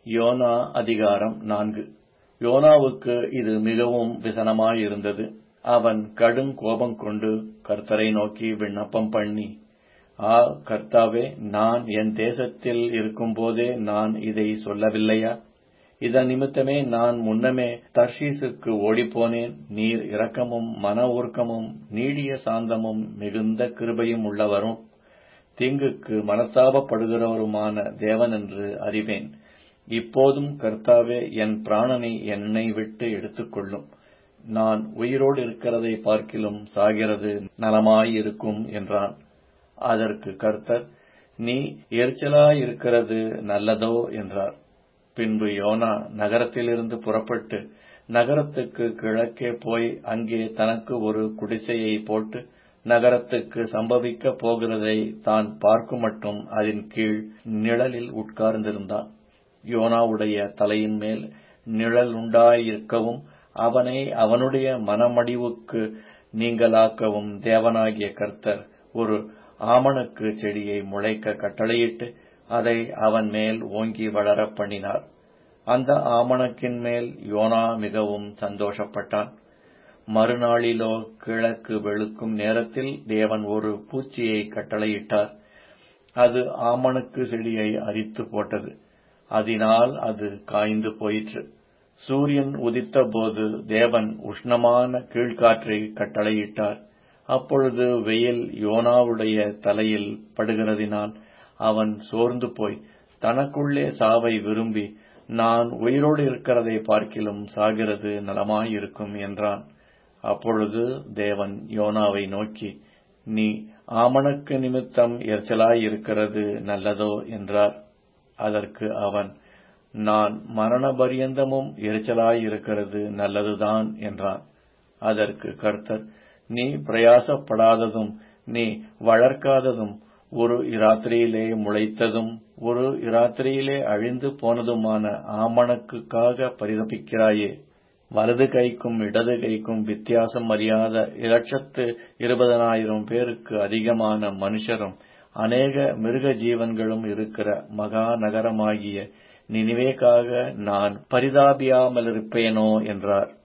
YONO அதிகாரம் நான்கு யோனாவுக்கு இது மிகவும் விசனமாயிருந்தது அவன் கடும் கோபம் கொண்டு கர்த்தரை நோக்கி விண்ணப்பம் பண்ணி ஆ கர்த்தாவே நான் என் தேசத்தில் இருக்கும்போதே நான் இதை சொல்லவில்லையா இதன் நிமித்தமே நான் முன்னமே தர்ஷீசுக்கு ஓடிப்போனேன் நீர் இரக்கமும் மன ஊர்க்கமும் நீடிய சாந்தமும் மிகுந்த கிருபையும் உள்ளவரும் தீங்குக்கு மனஸ்தாபப்படுகிறவருமான தேவனென்று அறிவேன் இப்போதும் கர்த்தாவே என் பிராணனை என்னை விட்டு எடுத்துக்கொள்ளும் நான் உயிரோடு இருக்கிறதை பார்க்கிலும் சாகிறது நலமாயிருக்கும் என்றான் அதற்கு கர்த்தர் நீ எரிச்சலாயிருக்கிறது நல்லதோ என்றார் பின்பு யோனா நகரத்திலிருந்து புறப்பட்டு நகரத்துக்கு கிழக்கே போய் அங்கே தனக்கு ஒரு குடிசையை போட்டு நகரத்துக்கு சம்பவிக்கப் போகிறதை தான் பார்க்குமட்டும் அதன் கீழ் நிழலில் உட்கார்ந்திருந்தான் யோனாவுடைய தலையின் மேல் நிழல் உண்டாயிருக்கவும் அவனை அவனுடைய மனமடிவுக்கு நீங்களாக்கவும் தேவனாகிய கர்த்தர் ஒரு ஆமணக்கு செடியை முளைக்க கட்டளையிட்டு அதை அவன் மேல் ஓங்கி வளரப் பண்ணினார் அந்த ஆமணக்கின் மேல் யோனா மிகவும் சந்தோஷப்பட்டான் மறுநாளிலோ கிழக்கு வெளுக்கும் நேரத்தில் தேவன் ஒரு பூச்சியை கட்டளையிட்டார் அது ஆமணக்கு செடியை அரித்து போட்டது அதனால் அது காய்ந்து போயிற்று சூரியன் உதித்தபோது தேவன் உஷ்ணமான கீழ்காற்றை கட்டளையிட்டார் அப்பொழுது வெயில் யோனாவுடைய தலையில் படுகிறதினால் அவன் சோர்ந்து போய் தனக்குள்ளே சாவை விரும்பி நான் உயிரோடு இருக்கிறதை பார்க்கிலும் சாகிறது நலமாயிருக்கும் என்றான் அப்பொழுது தேவன் யோனாவை நோக்கி நீ ஆமணக்கு நிமித்தம் எரிச்சலாயிருக்கிறது நல்லதோ என்றார் அதற்கு அவன் நான் மரண பரியந்தமும் எரிச்சலாயிருக்கிறது நல்லதுதான் என்றான் அதற்கு கர்த்தர் நீ பிரயாசப்படாததும் நீ வளர்க்காததும் ஒரு இராத்திரியிலே முளைத்ததும் ஒரு இராத்திரியிலே அழிந்து போனதுமான ஆமணக்குக்காக பரிதபிக்கிறாயே வலது கைக்கும் இடது கைக்கும் வித்தியாசம் அறியாத இலட்சத்து இருபதனாயிரம் பேருக்கு அதிகமான மனுஷரும் அநேக மிருக ஜீவன்களும் இருக்கிற மகா நகரமாகிய நினிவேக்காக நான் பரிதாபியாமலிருப்பேனோ என்றார்